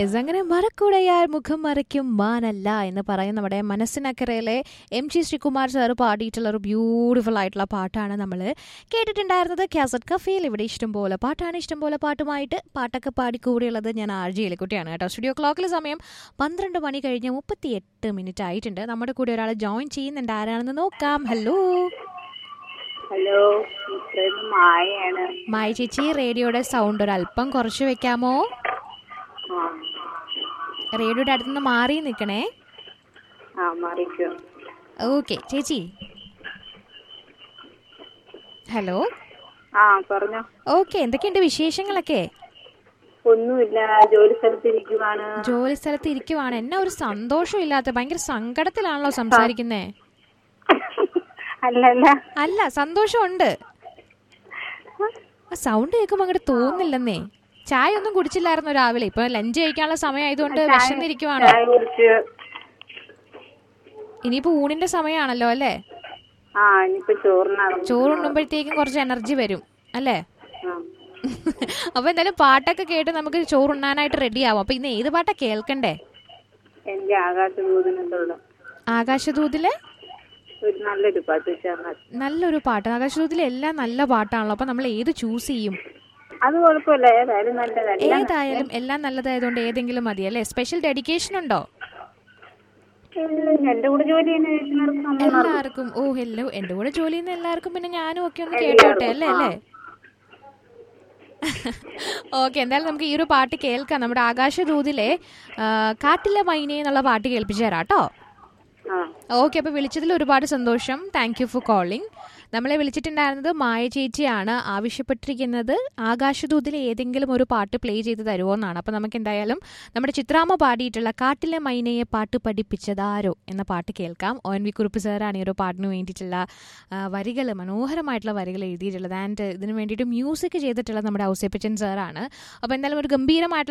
Yes അങ്ങനെ മറക്കുടയാൽ മുഖം മറയ്ക്കും മാനല്ല എന്ന് പറയും നമ്മുടെ മനസ്സിനക്കരയിലെ എം ജി ശ്രീകുമാർ സാർ പാടിയിട്ടുള്ള ഒരു ബ്യൂട്ടിഫുൾ ആയിട്ടുള്ള പാട്ടാണ് നമ്മൾ കേട്ടിട്ടുണ്ടായിരുന്നത് കാസറ്റ് കഫേയിൽ ഇവിടെ ഇഷ്ടംപോലെ പാട്ടാണ് ഇഷ്ടംപോലെ പാട്ടുമായിട്ട് പാട്ടൊക്കെ പാടി കൂടിയുള്ളത് ഞാൻ ആർ ജി എലിക്കുട്ടിയാണ് കേട്ടോ സ്റ്റുഡിയോ ക്ലോക്കിൽ സമയം പന്ത്രണ്ട് മണി കഴിഞ്ഞ് മുപ്പത്തി എട്ട് മിനിറ്റ് ആയിട്ടുണ്ട് നമ്മുടെ കൂടെ ഒരാൾ ജോയിൻ ചെയ്യുന്നുണ്ട് ആരാണെന്ന് നോക്കാം ഹലോ ഹലോ ഇത്രയും മായയാണ് മായ ചേച്ചി റേഡിയോയുടെ സൗണ്ട് ഒരു അല്പം കുറച്ച് വെക്കാമോ ആ റേഡിയോയുടെ അടുത്തുനിന്ന് മാറി നിൽക്കണേ ആ മറിക്കോ ഓക്കെ ചേച്ചി ഹലോ ആ പറഞ്ഞോ ഓക്കെ എന്തൊക്കെയുണ്ട് വിശേഷങ്ങളൊക്കെ ഒന്നുമില്ല ജോലി സ്ഥലത്തിരിക്കുവാണ് ജോലി സ്ഥലത്ത് ഇരിക്കുവാണ് എന്നാ ഒരു സന്തോഷം ഇല്ലാത്ത ഭയങ്കര സങ്കടത്തിലാണല്ലോ സംസാരിക്കുന്നേ അല്ലല്ല അല്ല സന്തോഷമുണ്ട് ആ സൗണ്ട് കേൾക്കുമ്പോ അങ്ങോട്ട് തോന്നില്ലെന്നേ ചായ ഒന്നും കുടിച്ചില്ലായിരുന്നു രാവിലെ ഇപ്പൊ ലഞ്ച് കഴിക്കാനുള്ള സമയം ആയതുകൊണ്ട് വിശന്നിരിക്കുവാണോ ചായ കുടിച്ച് ഇനിയിപ്പോ ഊണിന്റെ സമയമാണല്ലോ അല്ലേ ആ ഇനിയിപ്പോ ചോറിനാണ് ചോറുണ്ണുമ്പോഴത്തേക്കും കുറച്ച് എനർജി വരും അല്ലേ ആ. അപ്പൊ എന്തായാലും പാട്ടൊക്കെ കേട്ട് നമുക്ക് ചോറുണ്ണാനായിട്ട് റെഡി ആവും അപ്പൊ ഇന്ന് ഏത് പാട്ടാ കേൾക്കണ്ടേ എന്റെ ആകാശബോധനത്തോട് ആകാശദൂതിലെ ഒരു നല്ലൊരു പാട്ട് വെച്ചാൽ നല്ലൊരു പാട്ട് ആകാശദൂതിലെ എല്ലാം നല്ല പാട്ടാണല്ലോ അപ്പൊ നമ്മൾ ഏത് ചൂസ് ചെയ്യും അത് കുഴപ്പമില്ല ഏതായാലും നല്ലതല്ല ഏതായാലും എല്ലാം നല്ലതായതുകൊണ്ട് ഏതെങ്കിലും മതി അല്ലേ സ്പെഷ്യൽ ഡെഡിക്കേഷൻ ഉണ്ടോ എന്റെ കൂടെ ജോലി ചെയ്യുന്ന ചേച്ചിമാർക്ക് നമ്മൾ എല്ലാവർക്കും ഓ ഹെല്ലോ എന്റെ കൂടെ ജോലി ചെയ്യുന്ന എല്ലാവർക്കും പിന്നെ ഞാനും ഒക്കെ ഒന്ന് കേട്ടോട്ടെ അല്ലേ അല്ലേ ഓക്കെ എന്തായാലും നമുക്ക് ഈ ഒരു പാട്ട് കേൾക്കാം നമ്മുടെ ആകാശദൂതിലെ ആ, കാട്ടിലെ മൈനെ എന്നുള്ള പാട്ട് കേൾപ്പിച്ചു തരാം കേട്ടോ ആ ഓക്കെ അപ്പോൾ വിളിച്ചതിൽ ഒരുപാട് സന്തോഷം താങ്ക് യു ഫോർ കോളിംഗ് നമ്മളെ വിളിച്ചിട്ടുണ്ടായിരുന്നത് മായ ചേച്ചിയാണ് ആവശ്യപ്പെട്ടിരിക്കുന്നത് ആകാശദൂതിലെ ഏതെങ്കിലും ഒരു പാട്ട് പ്ലേ ചെയ്ത് തരുമോ എന്നാണ് അപ്പോൾ നമുക്ക് എന്തായാലും നമ്മുടെ ചിത്രാമ്മ പാടിയിട്ടുള്ള കാട്ടിലെ മൈനയെ പാട്ട് പഠിപ്പിച്ചതാരോ എന്ന പാട്ട് കേൾക്കാം ഒ എൻ വി കുറുപ്പ് സാറാണ് ഈ ഒരു പാട്ടിന് വേണ്ടിയിട്ടുള്ള വരികൾ മനോഹരമായിട്ടുള്ള വരികൾ എഴുതിയിട്ടുള്ളത് ആൻഡ് ഇതിന് വേണ്ടിയിട്ട് മ്യൂസിക് ചെയ്തിട്ടുള്ളത് നമ്മുടെ ഔസേപ്പച്ചൻ സാറാണ് അപ്പോൾ എന്തായാലും ഒരു ഗംഭീരമായിട്ടുള്ള